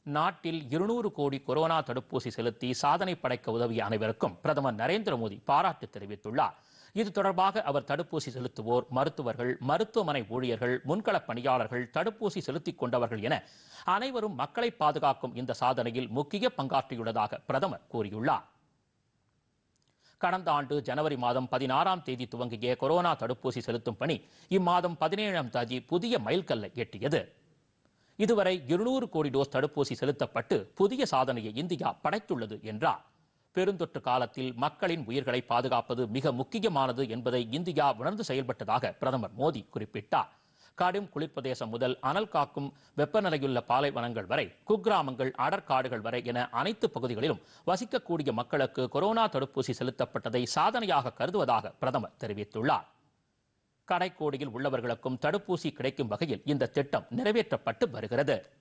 நாட்டில் இருநூறு கோடி கொரோனா தடுப்பூசி செலுத்தி சாதனை படைக்க உதவிய அனைவருக்கும் பிரதமர் நரேந்திர மோடி பாராட்டு தெரிவித்துள்ளார் இது தொடர்பாக அவர் தடுப்பூசி செலுத்துவோர் மருத்துவர்கள் மருத்துவமனை ஊழியர்கள் முன்களப் பணியாளர்கள் தடுப்பூசி செலுத்திக் கொண்டவர்கள் என அனைவரும் மக்களை பாதுகாக்கும் இந்த சாதனையில் முக்கிய பங்காற்றியுள்ளதாக பிரதமர் கூறியுள்ளார் கடந்த ஆண்டு ஜனவரி மாதம் பதினாறாம் தேதி துவங்கிய கொரோனா தடுப்பூசி செலுத்தும் பணி இம்மாதம் பதினேழாம் தேதி புதிய மைல்கல்லை எட்டியது இதுவரை இருநூறு கோடி டோஸ் தடுப்பூசி செலுத்தப்பட்டு புதிய சாதனையை இந்தியா படைத்துள்ளது என்றார் பெருந்தொற்று காலத்தில் மக்களின் உயிர்களை பாதுகாப்பது மிக முக்கியமானது என்பதை இந்தியா உணர்ந்து செயல்பட்டதாக பிரதமர் மோடி குறிப்பிட்டார் கடும் குளிர்பிரதேசம் முதல் அனல் காக்கும் வெப்பநிலையுள்ள பாலைவனங்கள் வரை குக்கிராமங்கள் அடற்காடுகள் வரை என அனைத்து பகுதிகளிலும் வசிக்கக்கூடிய மக்களுக்கு கொரோனா தடுப்பூசி செலுத்தப்பட்டதை சாதனையாக கருதுவதாக பிரதமர் தெரிவித்துள்ளார் கடைக்கோடியில் உள்ளவர்களுக்கும் தடுப்பூசி கிடைக்கும் வகையில் இந்த திட்டம் நிறைவேற்றப்பட்டு வருகிறது